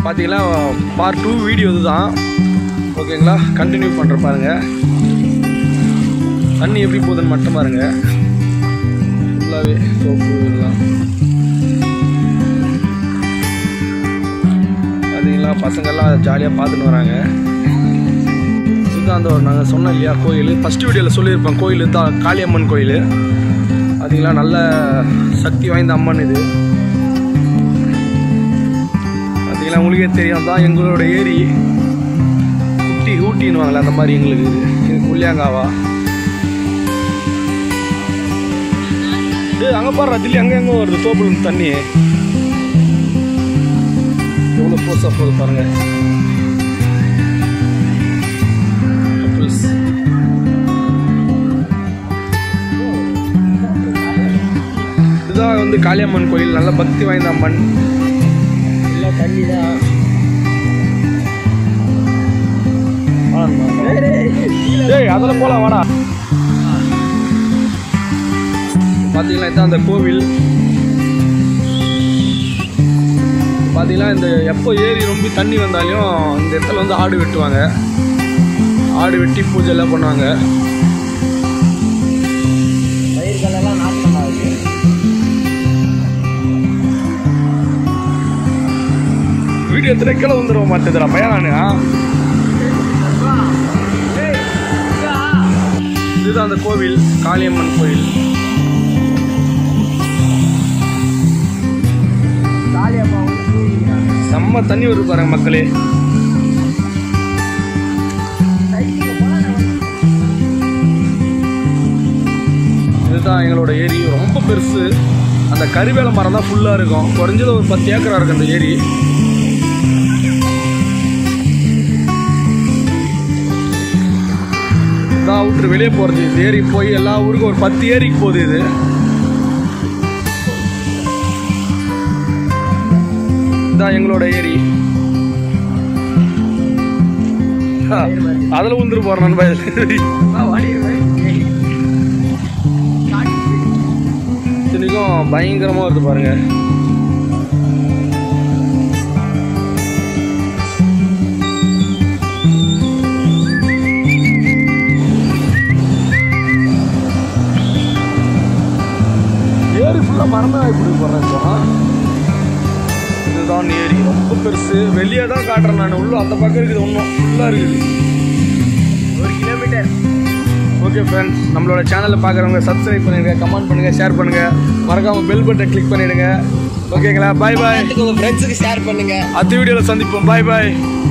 பார்த்தீங்கன்னா part two video இதுதான் ஓகேங்களா கண்டினியூ பண்ணுற பாருங்க தண்ணி எப்படி போகுதுன்னு மட்டும் பாருங்க ஃபுல்லாகவே சோப்பு எல்லாம் பார்த்தீங்களா பசங்கள்லாம் ஜாலியாக பார்த்துட்டு வராங்க இதுதான் அந்த ஒரு நாங்கள் சொன்னோம் இல்லையா கோயில் ஃபஸ்ட் வீடியோவில் சொல்லியிருப்பேன் கோயில் தான் காளியம்மன் கோயில் பார்த்தீங்களா நல்ல சக்தி வாய்ந்த அம்மன் இது பார்த்தீங்களா உங்களுக்கே தெரியும் தான் எங்களோட ஏரி ஊட்டி ஊட்டின்னுவாங்களே அந்த மாதிரி எங்களுக்கு இது இது புள்ளியாங்காவா ஏய் அங்கே பாடுறா தில்லி அங்கே எங்கே வருது தோப்புல தண்ணி எவ்வளோ ஃபோர்ஸாக போகுது பாருங்க Couples. இதுதான் வந்து காளியம்மன் கோயில் நல்ல பக்தி வாய்ந்த அம்மன் எல்லாம் தண்ணி தான் ஏய் அதில் போலாம் வாடா பார்த்தீங்களா இதான் அந்த கோவில் பார்த்தீங்கன்னா இந்த எப்போ ஏரி ரொம்ப தண்ணி வந்தாலும் இந்த இடத்துல வந்து ஆடு வெட்டுவாங்க ஆடு வெட்டி பூஜை எல்லாம் பண்ணுவாங்க பயிர்களெல்லாம் நாசம் ஆகுது வீடியோ எத்தனை கிலோ வந்துட மாட்டேதுடா பையன் நான் இதுதான் அந்த கோவில் காளியம்மன் கோயில் காளியம்மா வந்து தூங்கிக்கிறாங்க செம்ம தண்ணி வருது பாருங்க மக்களே சைக்கிள் போனால் இதுதான் எங்களோட ஏரி ரொம்ப பெருசு அந்த கருவேல மரம் தான் ஃபுல்லாக இருக்கும் குறைஞ்சது ஒரு பத்து ஏக்கரா இருக்கு அந்த ஏரி இதான் அவுட்ரு வெளியே போகிறது இந்த ஏரி போய் எல்லா ஊருக்கும் ஒரு பத்து ஏரிக்கு போகுது இது இதான் எங்களோட ஏரி அதில் உந்துரு போகிறேன் நண்பா இத்தனைக்கும் பயங்கரமாக வருது பாருங்க ஏரி ஃபுல்லாக மரமே இப்படி போடுறேன் இப்போ இதுதான் ஏரி ரொம்ப பெருசு வெளியே தான் காட்டுறேன் நான் உள்ள அந்த பக்கம் இருக்குது இன்னும் ஃபுல்லாக இருக்குது ஒரு கிலோமீட்டர் ஓகே ஃப்ரெண்ட்ஸ் நம்மளோட சேனலை பார்க்குறவங்க சப்ஸ்கிரைப் பண்ணிடுங்க கமெண்ட் பண்ணுங்கள் ஷேர் பண்ணுங்கள் மறக்காமல் பெல் பட்டன் கிளிக் பண்ணிடுங்க ஓகேங்களா பாய் பாய் உங்கள் ஃப்ரெண்ட்ஸுக்கு ஷேர் பண்ணுங்கள் அடுத்த வீடியோவில் சந்திப்போம் பாய் பாய்